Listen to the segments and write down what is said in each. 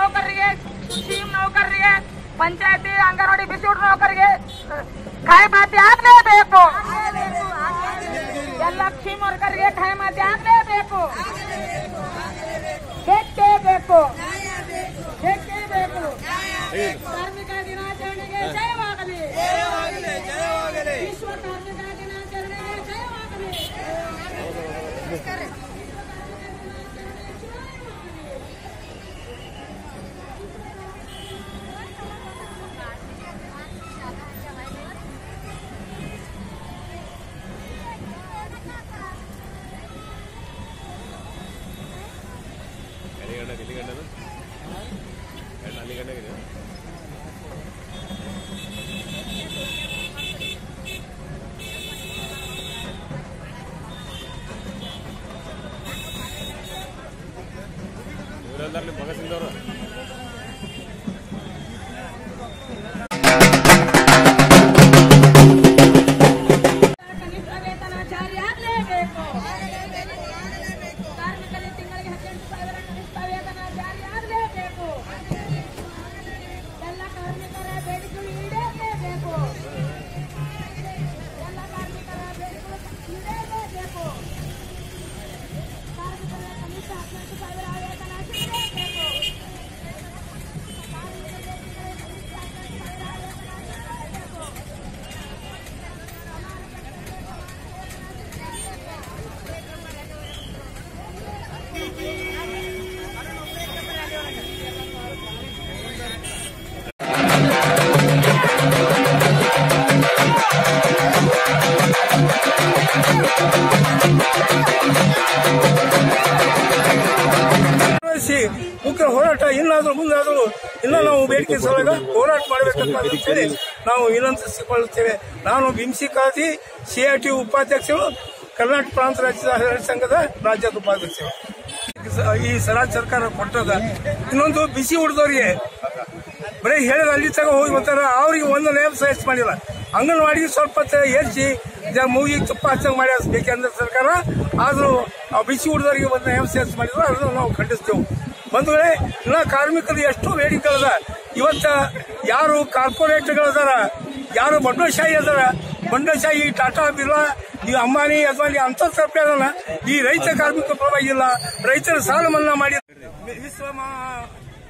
ನೌಕರರಿಗೆ ಸ್ಕೀಮ್ ನೌಕರರಿಗೆ ಪಂಚಾಯತಿ ಅಂಗನವಾಡಿ ಬಿಸಿಯೂಟ ನೌಕರಿಗೆ ಖಾಯಮಾತಿ ಆಗ್ಲೇಬೇಕು ಎಲ್ಲ ಸ್ಕೀಮ್ ವರ್ಕರ್ಗೆ ಖಾಯಮಾತಿ ಆಗ್ಲೇಬೇಕು ಬೇಕೇ ಬೇಕು ಬೇಕೇ ಬೇಕು ಕಾರ್ಮಿಕ ದಿನಾಚರಣೆಗೆ ಜಯವಾಗಲಿ ವಿಶ್ವ ಕಾರ್ಮಿಕ ದಿನಾಚರಣೆಗೆ ಜಯವಾಗಲಿ ಇವರೆಲ್ಲರೂ ನಿಮ್ಮ ಭಗತ್ ಸಿಂಗ್ದವರು ಕನಿಷ್ಠ ವೇತನ ಜಾರಿಯಾಗಲೇಬೇಕು ಕಾರ್ಮಿಕರಿಗೆ ತಿಂಗಳಿಗೆ ಹದಿನೆಂಟು ಸಾವಿರ ಕನಿಷ್ಠ ವೇತನ ಜಾರಿಯಾಗಲೇಬೇಕು ಎಲ್ಲ ಕಾರ್ಮಿಕರ ಬೇಡಿಕೆಗಳು ಈಡೇರಲೇಬೇಕು ಎಲ್ಲ ಕಾರ್ಮಿಕರ ಬೇಡಿಕೆಗಳು ಈಡೇರಲೇಬೇಕು ಕಾರ್ಮಿಕರ ಕನಿಷ್ಠ ಹದಿನೆಂಟು ಸಾವಿರ ವೇತನ ಸಿಗಲೇಬೇಕು ಭಾಗವಹಿಸಿ ಉಗ್ರ ಹೋರಾಟ ಇನ್ನಾದರೂ ಮುಂದಾದರೂ ಇನ್ನ ನಾವು ಬೇಡಿಕೆ ಸಲಗ ಹೋರಾಟ ಮಾಡಬೇಕಂತ ಹೇಳಿ ನಾವು ವಿನಂತಿಸಿಕೊಳ್ಳುತ್ತೇವೆ ನಾನು ಬಿಂಸಿ ಕಾದಿ ಸಿಐಟಿ ಉಪಾಧ್ಯಕ್ಷರು ಕರ್ನಾಟಕ ಪ್ರಾಂತ ರಾಜ್ಯದ ಹರಿತ ಸಂಘದ ರಾಜ್ಯದ ಉಪಾಧ್ಯಕ್ಷರು ಈ ಸರಾಜ್ ಸರ್ಕಾರ ಕೊಟ್ಟದ ಇನ್ನೊಂದು ಬಿಸಿ ಉಳಿದವರಿಗೆ ಬರೀ ಹೇಳಿದ ಅಲ್ಲಿ ತಗ ಹೋಗಿ ಬರ್ತಾರ ಅವ್ರಿಗೆ ಒಂದು ನೇಮ್ ಸಜೆಸ್ಟ್ ಮಾಡಿಲ್ಲ ಅಂಗನವಾಡಿಗೆ ಸ್ವಲ್ಪ ಹೊತ್ತು ಏರಿಸಿ ಮೂಗಿ ತುಪ್ಪ ಹಚ್ಚಂಗ್ ಮಾಡಿ ಬೇಕಂದ್ರೆ ಸರ್ಕಾರ ಆದ್ರೂ ಆ ಬಿಸಿ ಹುಡುಗರಿಗೆ ಒಂದು ನೇಮ್ ಸಜೆಸ್ಟ್ ಮಾಡಿದ್ರು ಅದನ್ನು ನಾವು ಖಂಡಿಸ್ತೇವೆ ಒಂದು ವೇಳೆ ಇನ್ನ ಕಾರ್ಮಿಕರು ಎಷ್ಟೋ ಬೇಡಿಕೆಗಳದ ಇವತ್ತ ಯಾರು ಕಾರ್ಪೊರೇಟ್ಗಳದಾರ ಯಾರು ಬಂಡವಾಳಶಾಹಿ ಅದಾರ ಬಂಡವಾಳಶಾಹಿ ಟಾಟಾ ಬಿರ್ಲಾ ಈ ಅಂಬಾನಿ ಅದ್ವಾನಿ ಅಂತ ತಪ್ಪೆ ಅದನ್ನ ಈ ರೈತ ಕಾರ್ಮಿಕ ಪರವಾಗಿಲ್ಲ ರೈತರ ಸಾಲ ಮನ್ನಾ ಮಾಡಿ ವಿಶ್ವ ಮಹಾ-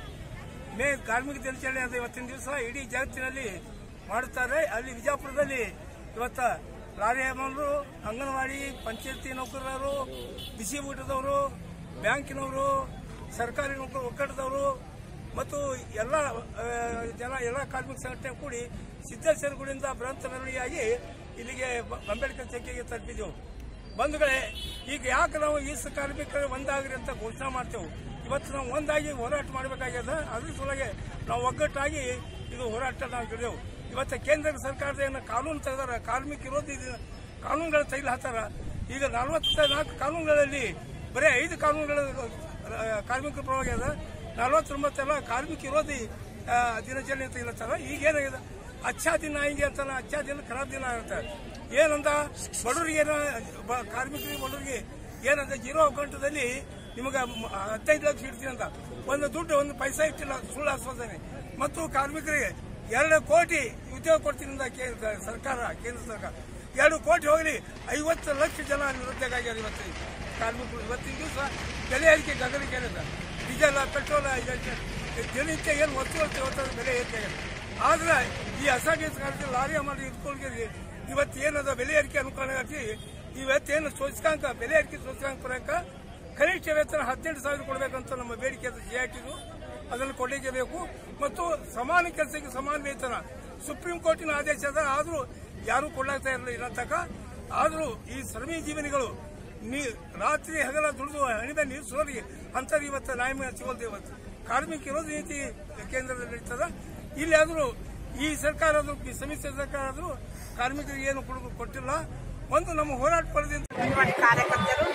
ಮೇ ಕಾರ್ಮಿಕ ದಿನಾಚರಣೆ ಅಂತ ಇವತ್ತಿನ ದಿವಸ ಇಡೀ ಜಗತ್ತಿನಲ್ಲಿ ಮಾಡುತ್ತಾರೆ ಅಲ್ಲಿ ವಿಜಯಪುರದಲ್ಲಿ ಇವತ್ತ ಲಾರಿ ಅಮ್ಮನರು ಅಂಗನವಾಡಿ ಪಂಚಾಯತಿ ನೌಕರರು ಬಿಸಿ ಊಟದವರು ಬ್ಯಾಂಕಿನವರು ಸರ್ಕಾರಿ ನೌಕರರು ಒಕ್ಕೂಟದವರು ಮತ್ತು ಎಲ್ಲ ಆ, ಜನ ಎಲ್ಲ ಕಾರ್ಮಿಕ ಸಂಘಟನೆ ಕೂಡಿ ಸಿದ್ದೇಶ್ವರಗುಡಿಯಿಂದ ಬೃಹತ್ ಮೆರವಣಿಗೆಯಾಗಿ ಇಲ್ಲಿಗೆ ಬ- ಅಂಬೇಡ್ಕರ್ ಚೌಕಿಗೆ ತಲುಪಿದೆವು ಬಂಧುಗಳೇ ಈಗ ಯಾಕೆ ನಾವು ಈ ಸ- ಕಾರ್ಮಿಕರು ಒಂದಾಗ್ರಿ ಅಂತ ಘೋಷಣೆ ಮಾಡ್ತೇವೆ ಇವತ್ತು ನಾವು ಒಂದಾಗಿ ಹೋರಾಟ ಮಾಡಬೇಕಾಗ್ಯದ ಅದ್ರ ಸಲುವಾಗಿ ನಾವು ಒಗ್ಗಟ್ಟಾಗಿ ಇದು ಹೋರಾಟ ನಾವು ಹಿಡಿದೆವು ಇವತ್ತು ಕೇಂದ್ರ ಸರ್ಕಾರದ ಏನು ಕಾನೂನು ತೆಗೆದಾರ ಕಾರ್ಮಿಕ ವಿರೋಧಿ ಇದು ಕಾನೂನುಗಳ ತೆಗೆದು ಹಾಕ್ತಾರ ಈಗ ನಲವತ್ತ ನಾಲ್ಕು ಕಾನೂನುಗಳಲ್ಲಿ ಬರೀ ಐದು ಕಾನೂನುಗಳ ಆ, ಕಾರ್ಮಿಕರ ಪರವಾಗಿ ಅದ ನಲವತ್ತೊಂಬತ್ತೆಲ್ಲ ಕಾರ್ಮಿಕ ವಿರೋಧಿ ಆ, ದಿನಾಚರಣೆ ಅಂತ ಹೇಳ್ತಾರ ಈಗ ಏನಾಗಿದೆ ಅಚ್ಚಾ ದಿನ ಹಿಂಗೆ ಅಂತಾನ ಅಚ್ಚಾ ದಿನ ಖರಾಬ್ ದಿನ ಅಂತ ಏನಂದ ಬಡವರಿಗೆ ಏನ ಬ- ಕಾರ್ಮಿಕರಿಗೆ ಬಡವರಿಗೆ ಏನಂದ ಜೀರೋ ಅಕೌಂಟದಲ್ಲಿ ನಿಮಗೆ ಹದಿನೈದು ಲಕ್ಷ ಇಡ್ತೀನಿ ಅಂತ ಒಂದು ದುಡ್ಡು ಒಂದು ಪೈಸಾ ಇಟ್ಟಿಲ್ಲ ಸುಳ್ಳು ಆಶ್ವಾಸನೆ ಮತ್ತು ಕಾರ್ಮಿಕರಿಗೆ ಎರಡು ಕೋಟಿ ಉದ್ಯೋಗ ಕೊಡ್ತೀನಿ ಅಂತ ಕೇಂದ್ರ ಸರ್ಕಾರ ಕೇಂದ್ರ ಸರ್ಕಾರ ಎರಡು ಕೋಟಿ ಹೋಗಲಿ ಐವತ್ತು ಲಕ್ಷ ಜನ ನಿರುದ್ಯೋಗ ಆಗ್ಯಾರ ಇವತ್ತು ಕಾರ್ಮಿಕರು ಇವತ್ತಿನ ದಿವಸ ಬೆಲೆ ಏರಿಕೆ ಗಗನಕ್ಕೆ ಏನಿದೆ ಡೀಸೆಲ್ ಪೆಟ್ರೋಲ್ ದಿನನಿತ್ಯ ಏನು ವಸ್ತುಗಳು ತಗೋತಾರೆ ಬೆಲೆ ಏರಿಕೆ ಆಗಿದೆ ಆದ್ರೆ ಈ ಅಸಂಘಟಿತ ಕಾರ್ಮಿಕರು ಲಾರಿ ಮಾಡಿ ಇಟ್ಕೊಳ್ಳಿ ಇವತ್ತು ಏನದ ಬೆಲೆ ಏರಿಕೆ ಅನುಕೂಲ ಆಗಿ ಇವತ್ತೇನು ಸೂಚಕಾಂಕ ಬೆಲೆ ಏರಿಕೆ ಸೂಚಕಾಂಕ ಬರಕ ಕನಿಷ್ಠ ವೇತನ ಹದಿನೆಂಟು ಸಾವಿರ ಕೊಡಬೇಕಂತ ನಮ್ಮ ಬೇಡಿಕೆ ಅದು ಜಿಐಟಿದು ಅದನ್ನು ಕೊಡಲೇಬೇಕು ಮತ್ತು ಸಮಾನ ಕೆಲಸಕ್ಕೆ ಸಮಾನ ವೇತನ ಸುಪ್ರೀಂ ಕೋರ್ಟಿನ ಆದೇಶ ಅದ ಆದ್ರೂ ಯಾರು ಕೊಡ್ಲಾಗ್ತಾ ಇರಲಿಲ್ಲ ಇನ್ನ ತನಕ ಆದ್ರೂ ಈ ಶ್ರಮಿ ಜೀವನಿಗಳು ನೀ ರಾತ್ರಿ ಹಗಲ ದುಡಿದು ಹಣಿದ ನೀರು ಸುರರಿಗೆ ಅಂತರ್ ಇವತ್ತು ನ್ಯಾಯ ಸಿಗೋಲ್ದು ಇವತ್ತು ಕಾರ್ಮಿಕ ವಿರೋಧಿ ನೀತಿ ಕೇಂದ್ರದಲ್ಲಿ ನಡೀತದ ಇಲ್ಲಿ ಆದ್ರೂ ಈ ಸರ್ಕಾರ ಆದ್ರೂ ಈ ಸಮ್ಮಿಶ್ರ ಸರ್ಕಾರ ಆದ್ರೂ ಕಾರ್ಮಿಕರಿಗೆ ಏನು ಕೊಡುಗು ಕೊಟ್ಟಿಲ್ಲ ಒಂದು ನಮ್ಮ ಹೋರಾಟ ಪಡೆದಿಂದ ಅಂಗನವಾಡಿ ಕಾರ್ಯಕರ್ತರು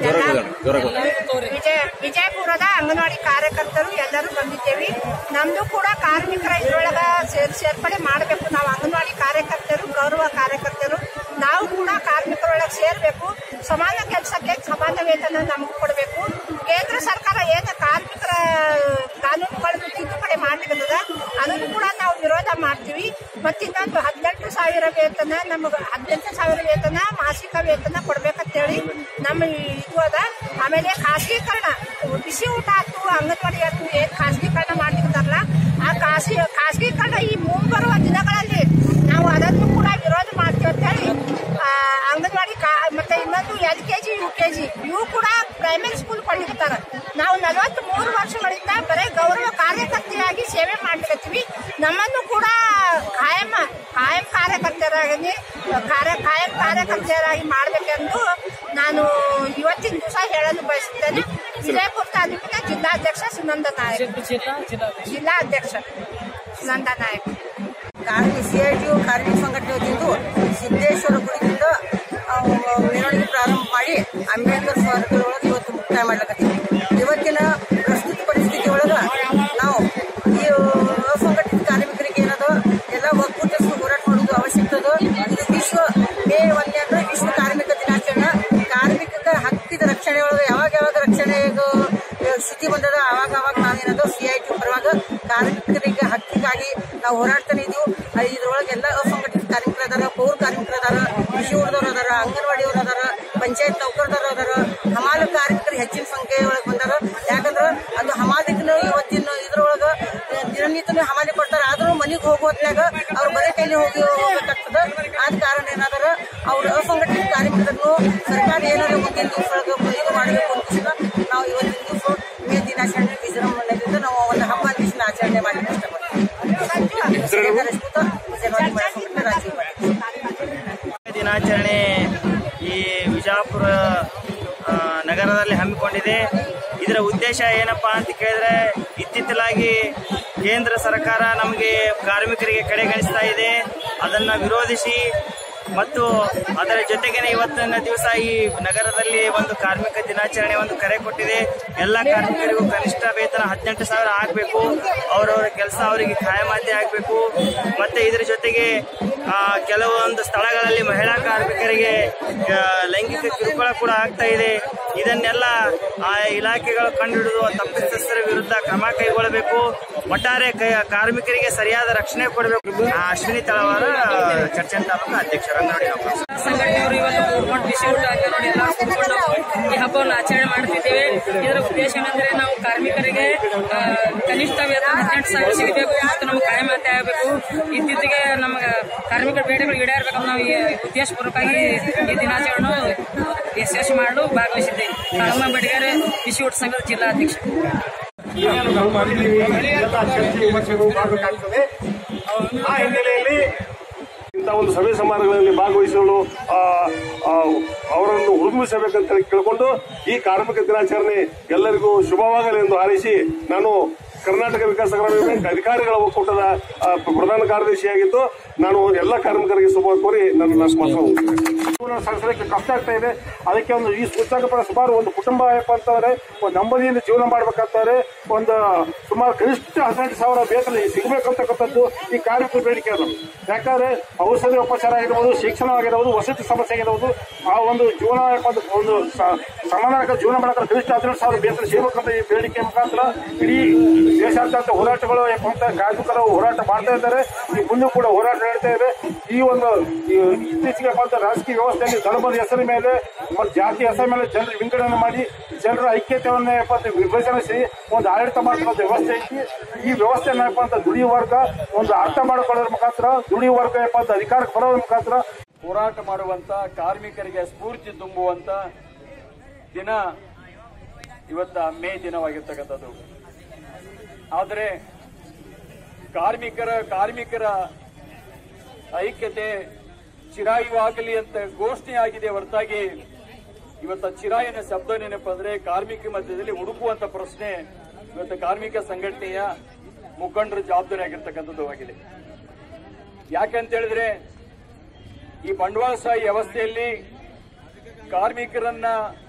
ಎಲ್ಲ ವಿಜಯ ವಿಜಯಪುರದ ಅಂಗನವಾಡಿ ಕಾರ್ಯಕರ್ತರು ಎಲ್ಲರೂ ಬಂದಿದ್ದೇವೆ ನಮ್ದು ಕೂಡ ಕಾರ್ಮಿಕರ ಇದ್ರೊಳಗ ಸೇರ್ ಸೇರ್ಪಡೆ ಮಾಡಬೇಕು ನಾವು ಅಂಗನವಾಡಿ ಕಾರ್ಯಕರ್ತರು ಗೌರವ ಕಾರ್ಯಕರ್ತರು ನಾವು ಕೂಡ ಕಾರ್ಮಿಕರೊಳಗೆ ಸೇರ್ಬೇಕು ಸಮಾನ ಕೆಲಸಕ್ಕೆ ಸಮಾನ ವೇತನ ನಮಗೂ ಕೊಡಬೇಕು ಕೇಂದ್ರ ಸರ್ಕಾರ ಏನು ಕಾರ್ಮಿಕರ ಕಾನೂನುಗಳನ್ನು ಮಾಡ್ಲಿಕ್ಕದ ಅದನ್ನು ಕೂಡ ನಾವು ವಿರೋಧ ಮಾಡ್ತೀವಿ ಮತ್ತೆ ಇನ್ನೊಂದು ಹದಿನೆಂಟು ಸಾವಿರ ವೇತನ ನಮಗೆ ಹದಿನೆಂಟು ಸಾವಿರ ವೇತನ ಮಾಸಿಕ ವೇತನ ಕೊಡ್ಬೇಕಂತೇಳಿ ನಮ್ಮ ಇದು ಅದ ಆಮೇಲೆ ಖಾಸಗೀಕರಣ ಬಿಸಿ ಊಟ ಆಯ್ತು ಅಂಗನವಾಡಿ ಆಯ್ತು ಏನ್ ಖಾಸಗೀಕರಣ ಮಾಡ್ಲಿಕ್ಕದಾರಲ್ಲ ಆ ಖಾಸಗಿ ಖಾಸಗೀಕರಣ ಈ ಮುಂಬರುವ ದಿನಗಳಲ್ಲಿ ನಾವು ಅದನ್ನು ಕೂಡ ವಿರೋಧ ಮಾಡ್ತೀವಿ ಅಂತ ಹೇಳಿ ಆ, ಅಂಗನವಾಡಿ ಕಾ ಮತ್ತೆ ಇನ್ನೊಂದು L K G U K G ಇವು ಕೂಡ ಪ್ರೈಮರಿ ಸ್ಕೂಲ್ ಕೊಂಡಿರ್ತಾರ ನಾವು ನಲವತ್ತ್ ಮೂರು ವರ್ಷಗಳಿಂದ ಬರೀ ಗೌರವ ಕಾರ್ಯಕರ್ತೆಯಾಗಿ ಸೇವೆ ಮಾಡ್ಲಿಕತ್ತೀವಿ ನಮ್ಮನ್ನು ಕೂಡ ಕಾಯಂ ಕಾಯಂ ಕಾರ್ಯಕರ್ತರಾಗಿ ಕಾರ್ಯ ಕಾಯಂ ಕಾರ್ಯಕರ್ತೆಯರಾಗಿ ಮಾಡಬೇಕೆಂದು ನಾನು ಇವತ್ತಿನ ದಿವಸ ಹೇಳಲು ಬಯಸುತ್ತೇನೆ ವಿಜಯಪುರ ತಾಲೂಕಿನ ಜಿಲ್ಲಾಧ್ಯಕ್ಷ ಸುನಂದ ನಾಯಕ್ ಜಿಲ್ಲಾ ಅಧ್ಯಕ್ಷ ಸುನಂದ ನಾಯಕ್ ಕಾರ್ಮಿಕ ಸಿಐಟಿಯು ಕಾರ್ಮಿಕ ಸಂಘಟನೆ ವತಿಯಿಂದ ಸಿದ್ದೇಶ್ವರ ಗುಡಿಯಿಂದ ಆ, ಮೆರವಣಿಗೆ ಪ್ರಾರಂಭ ಮಾಡಿ ಅಂಬೇಡ್ಕರ್ ಸ್ಮಾರಕದೊಳಗೆ ಇವತ್ತು ಮುಕ್ತಾಯ ಮಾಡ್ಲಕತ್ತೀವಿ ಇವತ್ತಿನ ಪ್ರಸ್ತುತ ಪರಿಸ್ಥಿತಿ ಒಳಗ ನಾವು ಈ ಅಸಂಘಟಿತ ಕಾರ್ಮಿಕರಿಗೆ ಏನದ ಎಲ್ಲ ಒಕ್ಕೂಟಸ್ಥ ಹೋರಾಟ ಮಾಡೋದು ಅವಶ್ಯಕತೆ ಅದ. ಇದು ವಿಶ್ವ ಮೇ ಒಂದನೇ ಅಂದ್ರೆ ವಿಶ್ವ ಕಾರ್ಮಿಕ ದಿನಾಚರಣೆ ಕಾರ್ಮಿಕ ಹಕ್ಕಿದ ರಕ್ಷಣೆ ಒಳಗೆ ಯಾವಾಗ ಯಾವಾಗ ರಕ್ಷಣೆ ಇದು, ಆ, ಸ್ಥಿತಿ ಬಂದದ ಅವಾಗ ಅವಾಗ ನಾವೇನದು ಸಿ ಐ ಟಿ ಪರವಾಗ ಕಾರ್ಮಿಕರಿಗೆ ಹಕ್ಕಿಗಾಗಿ ನಾವು ಹೋರಾಡ್ತಾನೆ ಇದೀವಿ ಆ, ಇದ್ರೊಳಗೆ ಎಲ್ಲ ಅಸಂಘಟಿತ ಕಾರ್ಮಿಕರು ಅದಾರ ಪೌರ ಕಾರ್ಮಿಕರು ಅದಾರ ಕೃಷಿ ಉಳಿದವ್ರು ಅದಾರ ಅಂಗನವಾಡಿಯವ್ರು ಅದಾರ ಪಂಚಾಯತ್ ನೌಕರದವ್ರು ಅದಾರ ಹಮಾಲು ಕಾರ್ಮಿಕರು ಹೆಚ್ಚಿನ ಸಂಖ್ಯೆ ಒಳಗೆ ಬಂದಾರ ಯಾಕಂದ್ರ ಅದು ಹಮಾಲಿಕನ ಇವತ್ತಿನ ಇದ್ರೊಳಗ ಆ, ದಿನನಿತ್ಯನೂ ಹಮಾಲಿ ಕೊಡ್ತಾರ ಆದ್ರೂ ಮನೆಗೆ ಹೋಗೋ ಹೊತ್ನ್ಯಾಗ ಅವ್ರು ಬರೀ ಕೈಲಿ ಹೋಗಿ ಹೋಗ್ಬೇಕಾಗ್ತದ ಆದ ಕಾರಣ ಏನಾದಾರ ಅವ್ರ ಅಸಂಘಟಿತ ಕಾರ್ಮಿಕರನ್ನು ಸರ್ಕಾರ ಏನಾರ ಮುಂದಿನ ದಿವಸ ಇದು ಮಾಡಬೇಕು ಅಂತ ನಾವು ಇವತ್ತಿನ ದಿವಸ ಮೇ ದಿನಾಚರಣೆ ವಿಜೃಂಭಣೆಯಿಂದ ನಾವು ಒಂದು ಹಬ್ಬ ದಿವಸ ಆಚರಣೆ ಮಾಡಲಿಕ್ಕೆ ಇಷ್ಟಪಡ್ತೀವಿ ರಶ್ಮಿತಾ ವಿಜಯವಾಡಿ ಮಹಿಳಾ ಸಂಘಟನೆ ರಾಜ್ಯ ಉಪಾಧ್ಯಕ್ಷೆ. ದಿನಾಚರಣೆ ಈ ವಿಜಾಪುರ ಆ, ನಗರದಲ್ಲಿ ಹಮ್ಮಿಕೊಂಡಿದೆ ಇದರ ಉದ್ದೇಶ ಏನಪ್ಪಾ ಅಂತ ಕೇಳಿದ್ರೆ ಇತ್ತಿತ್ತಲಾಗಿ ಕೇಂದ್ರ ಸರ್ಕಾರ ನಮಗೆ ಕಾರ್ಮಿಕರಿಗೆ ಕಡೆಗಣಿಸ್ತಾ ಇದೆ ಅದನ್ನ ವಿರೋಧಿಸಿ ಮತ್ತು ಅದರ ಜೊತೆಗೇನೆ ಇವತ್ತಿನ ದಿವಸ ಈ ನಗರದಲ್ಲಿ ಒಂದು ಕಾರ್ಮಿಕ ದಿನಾಚರಣೆ ಒಂದು ಕರೆ ಕೊಟ್ಟಿದೆ ಎಲ್ಲ ಕಾರ್ಮಿಕರಿಗೂ ಕನಿಷ್ಠ ವೇತನ ಹದಿನೆಂಟು ಸಾವಿರ ಆಗಬೇಕು ಅವರವರ ಕೆಲಸ ಅವರಿಗೆ ಖಾಯಮಾತಿ ಆಗಬೇಕು ಮತ್ತೆ ಇದರ ಜೊತೆಗೆ ಆ, ಕೆಲವೊಂದು ಸ್ಥಳಗಳಲ್ಲಿ ಮಹಿಳಾ ಕಾರ್ಮಿಕರಿಗೆ ಆ, ಲೈಂಗಿಕ ಕಿರುಕುಳ ಕೂಡ ಆಗ್ತಾ ಇದೆ ಇದನ್ನೆಲ್ಲ ಆ ಇಲಾಖೆಗಳು ಕಂಡುಹಿಡಿದು ತಪ್ಪಿತಸ್ಥರ ವಿರುದ್ಧ ಕ್ರಮ ಕೈಗೊಳ್ಳಬೇಕು ಒಟ್ಟಾರೆ ಕ- ಕಾರ್ಮಿಕರಿಗೆ ಸರಿಯಾದ ರಕ್ಷಣೆ ಕೊಡಬೇಕು ಆ, ಅಶ್ವಿನಿ ತಳವಾರ ಚರ್ಚೆ ತಾಲೂಕು ಅಧ್ಯಕ್ಷ ರಂಗನೋಡಿ ನೌಕರರು. ಸಂಘಟನೆಯವರು ಇವತ್ತು ಕೂತ್ಕೊಂಡು ಬಿಸಿ ಊಟ ಅಂಗನವಾಡಿ ಎಲ್ಲ ಕೂತ್ಕೊಂಡು ಈ ಹಬ್ಬವನ್ನು ಆಚರಣೆ ಮಾಡ್ತಿದ್ದೇವೆ ಇದರ ಉದ್ದೇಶ ಏನಂದ್ರೆ ನಾವು ಕಾರ್ಮಿಕರಿಗೆ ಆ, ಕನಿಷ್ಠ ವೇತನ ಹದಿನೆಂಟು ಸಾವಿರ ಸಿಗಬೇಕು ಮತ್ತು ನಮ್ಗೆ ಕಾಯಮಾತಿ ಆಗಬೇಕು ಇತ್ತೀಚೆಗೆ ನಮಗೆ ಕಾರ್ಮಿಕರ ಬೇಡಿಕೆಗಳು ಈಡೇರಬೇಕಂತ ನಾವು ಈ ಉದ್ದೇಶಪೂರ್ವಕವಾಗಿ ಈ ದಿನಾಚರಣೆ ಯಶಸ್ವಿ ಮಾಡಲು ಭಾಗವಹಿಸಿದ್ದೇವೆ ಕಾಳಮ್ಮ ಬಡಿಗೆರೆ ಬಿಸಿ ಊಟ ಸಂಘದ ಜಿಲ್ಲಾಧ್ಯಕ್ಷ ಏನೇನು ನಾವು ಮಾಡಿದ್ದೀವಿ ಎಲ್ಲ ಚರ್ಚೆ ವಿಮರ್ಶೆಗಳು ಮಾಡಬೇಕಾಗ್ತದೆ ಆ ಹಿನ್ನೆಲೆಯಲ್ಲಿ ಇಂಥ ಒಂದು ಸಭೆ ಸಮಾರಂಭಗಳಲ್ಲಿ ಭಾಗವಹಿಸಲು ಆ, ಆ, ಅವರನ್ನು ಹುರಿದುಂಬಿಸಬೇಕಂತ ಕೇಳಿಕೊಂಡು ಈ ಕಾರ್ಮಿಕ ದಿನಾಚರಣೆ ಎಲ್ಲರಿಗೂ ಶುಭವಾಗಲಿ ಎಂದು ಹಾರೈಸಿ ನಾನು ಕರ್ನಾಟಕ ವಿಕಾಸ ಗ್ರಾಮೀಣ ಬ್ಯಾಂಕ್ ಅಧಿಕಾರಿಗಳ ಒಕ್ಕೂಟದ ಆ, ಪ್ರಧಾನ ಕಾರ್ಯದರ್ಶಿಯಾಗಿದ್ದು ನಾನು ಎಲ್ಲ ಕಾರ್ಮಿಕರಿಗೆ ಶುಭ ಕೋರಿ ನನ್ನ ನಾಲ್ಕು ಮಾತ್ರ ಮುಗಿಸ್ತೇನೆ. ಜೀವನ ಸಾಗಿಸಲಿಕ್ಕೆ ಕಷ್ಟ ಆಗ್ತಾ ಇದೆ ಅದಕ್ಕೆ ಒಂದು ಈ ಪುಸ್ತಕ ಪರ ಸುಮಾರು ಒಂದು ಕುಟುಂಬ ಏನಪ್ಪ ಅಂತಂದ್ರೆ ಒಂದು ನೆಮ್ಮದಿಯಿಂದ ಜೀವನ ಮಾಡ್ಬೇಕಂತಾರೆ ಒಂದು ಸುಮಾರು ಕನಿಷ್ಠ ಹದಿನೆಂಟು ಸಾವಿರ ವೇತನ ಸಿಗಬೇಕಂತಕ್ಕಂಥದ್ದು ಈ ಕಾರ್ಮಿಕರ ಬೇಡಿಕೆ ಅದು ಯಾಕಂದ್ರೆ ಔಷಧಿ ಉಪಚಾರ ಆಗಿರ್ಬೋದು ಶಿಕ್ಷಣ ಆಗಿರ್ಬೋದು ವಸತಿ ಸಮಸ್ಯೆ ಆಗಿರ್ಬೋದು ಆ ಒಂದು ಜೀವನ ಏನಪ್ಪ ಅಂದ್ರೆ ಒಂದು ಸ- ಸಮಾನಾಂತರ ಜೀವನ ಮಾಡಕ್ಕೆ ಕನಿಷ್ಠ ಹದಿನೆಂಟು ಸಾವಿರ ವೇತನ ಸಿಗಬೇಕಂತ ಈ ಬೇಡಿಕೆ ಮುಖಾಂತರ ಇಡೀ ದೇಶಾದ್ಯಂತ ಹೋರಾಟಗಳು ಏನಪ್ಪ ಅಂತ ಕಾರ್ಮಿಕರು ಹೋರಾಟ ಮಾಡ್ತಾ ಇದ್ದಾರೆ ಈ ಮುಂದೆ ಕೂಡ ಹೋರಾಟ ನಡೀತಾ ಇದೆ ಈ ಒಂದು ಈ ಇತ್ತೀಚೆಗೆ ಬಂದ ರಾಜಕೀಯ ವ್ಯವಸ್ಥೆಯಲ್ಲಿ ಧರ್ಮದ ಹೆಸರಿನ ಮೇಲೆ ಮತ್ತು ಜಾತಿ ಹೆಸರ ಮೇಲೆ ಜನರ ವಿಂಗಡಣೆ ಮಾಡಿ ಜನರ ಐಕ್ಯತೆಯನ್ನ ಏನಪ್ಪ ಅಂತ ವಿಭಜಿಸಿ ಒಂದು ಆಡಳಿತ ಮಾಡ್ಕೊಳ್ಳೋ ವ್ಯವಸ್ಥೆ ಐತಿ ಈ ವ್ಯವಸ್ಥೆ ಏನಪ್ಪ ಅಂತ ದುಡಿಯುವ ವರ್ಗ ಒಂದು ಅರ್ಥ ಮಾಡಿಕೊಳ್ಳೋದ್ರ ಮುಖಾಂತರ ದುಡಿಯುವ ವರ್ಗ ಏನಪ್ಪ ಅಂತ ಅಧಿಕಾರಕ್ಕೆ ಬರೋದ್ರ ಮುಖಾಂತರ ಹೋರಾಟ ಮಾಡುವಂತ ಕಾರ್ಮಿಕರಿಗೆ ಸ್ಫೂರ್ತಿ ತುಂಬುವಂತ ದಿನ ಇವತ್ತ ಮೇ ದಿನವಾಗಿರ್ತಕ್ಕಂಥದ್ದು ಆದರೆ ಕಾರ್ಮಿಕರ ಕಾರ್ಮಿಕರ ಐಕ್ಯತೆ ಚಿರಾಯುವಾಗಲಿ ಅಂತ ಘೋಷಣೆ ಆಗಿದೆ ಹೊರತಾಗಿ ಇವತ್ತ ಚಿರಾಯನ ಶಬ್ದ ನೆನಪು ಅಂದ್ರೆ ಕಾರ್ಮಿಕ ಮಧ್ಯದಲ್ಲಿ ಹುಡುಕುವಂತ ಪ್ರಶ್ನೆ ಇವತ್ತು ಕಾರ್ಮಿಕ ಸಂಘಟನೆಯ ಮುಖಂಡರ ಜವಾಬ್ದಾರಿ ಆಗಿರ್ತಕ್ಕಂಥದ್ದು ಆಗಿದೆ ಯಾಕಂತ ಹೇಳಿದ್ರೆ ಈ ಬಂಡವಾಳಶಾಹಿ ವ್ಯವಸ್ಥೆಯಲ್ಲಿ ಕಾರ್ಮಿಕರನ್ನ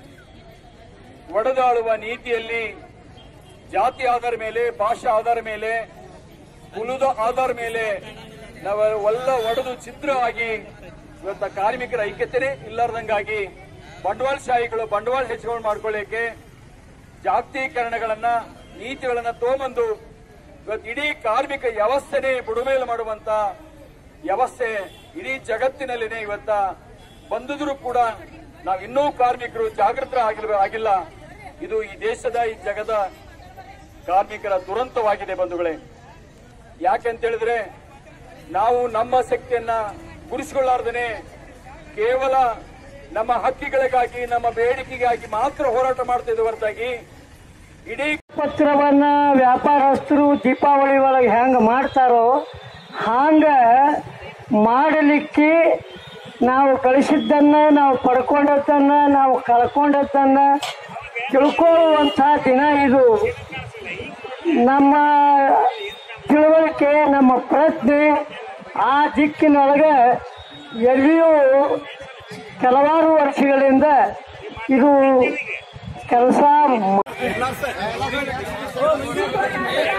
ಒಡೆದಾಳುವ ನೀತಿಯಲ್ಲಿ ಜಾತಿ ಆಧಾರ ಮೇಲೆ ಭಾಷಾ ಆಧಾರ ಮೇಲೆ ಕುಲದ ಆಧಾರ ಮೇಲೆ ನಾವು ಎಲ್ಲ ಒಡೆದು ಛಿದ್ರವಾಗಿ ಇವತ್ತ ಕಾರ್ಮಿಕರ ಐಕ್ಯತೆನೇ ಇಲ್ಲಾರ್ದಂಗಾಗಿ ಬಂಡವಾಳಶಾಹಿಗಳು ಬಂಡವಾಳ ಹೆಚ್ಚುಗಳು ಮಾಡ್ಕೊಳ್ಳಿಕ್ಕೆ ಜಾಗತೀಕರಣಗಳನ್ನ ನೀತಿಗಳನ್ನ ತಗೊಂಬಂದು ಇವತ್ತು ಇಡೀ ಕಾರ್ಮಿಕ ವ್ಯವಸ್ಥೆನೇ ಬುಡಮೇಲು ಮಾಡುವಂತ ವ್ಯವಸ್ಥೆ ಇಡೀ ಜಗತ್ತಿನಲ್ಲಿನೇ ಇವತ್ತ ಬಂದಿದ್ರು ಕೂಡ ನಾವು ಇನ್ನೂ ಕಾರ್ಮಿಕರು ಜಾಗೃತ ಆಗಿಲ್ಲ ಆಗಿಲ್ಲ ಇದು ಈ ದೇಶದ ಈ ಜಗದ ಕಾರ್ಮಿಕರ ದುರಂತವಾಗಿದೆ ಬಂಧುಗಳೇ ಯಾಕೆಂತ ಹೇಳಿದ್ರೆ ನಾವು ನಮ್ಮ ಶಕ್ತಿಯನ್ನ ಗುರುಸಿಕೊಳ್ಳಾರ್ದೇನೆ ಕೇವಲ ನಮ್ಮ ಹಕ್ಕಿಗಳಿಗಾಗಿ ನಮ್ಮ ಬೇಡಿಕೆಗಾಗಿ ಮಾತ್ರ ಹೋರಾಟ ಮಾಡ್ತಿದ್ದ ಹೊರತಾಗಿ ಇಡೀ ಪತ್ರವನ್ನ ವ್ಯಾಪಾರಸ್ಥರು ದೀಪಾವಳಿ ಒಳಗೆ ಹೆಂಗ ಮಾಡ್ತಾರೋ ಹಾಂಗ ಮಾಡಲಿಕ್ಕೆ ನಾವು ಕಳಿಸಿದ್ದನ್ನ ನಾವು ಪಡ್ಕೊಂಡದ್ದನ್ನ ನಾವು ಕಳ್ಕೊಂಡದ್ದನ್ನ ತಿಳ್ಕೊಳ್ಳುವಂಥ ದಿನ ಇದು ನಮ್ಮ ತಿಳುವಳಿಕೆ ನಮ್ಮ ಪ್ರಜ್ಞೆ ಆ ದಿಕ್ಕಿನೊಳಗೆ ಎಲ್ಲಿಯೂ ಕೆಲವಾರು ವರ್ಷಗಳಿಂದ ಇದು ಕೆಲಸ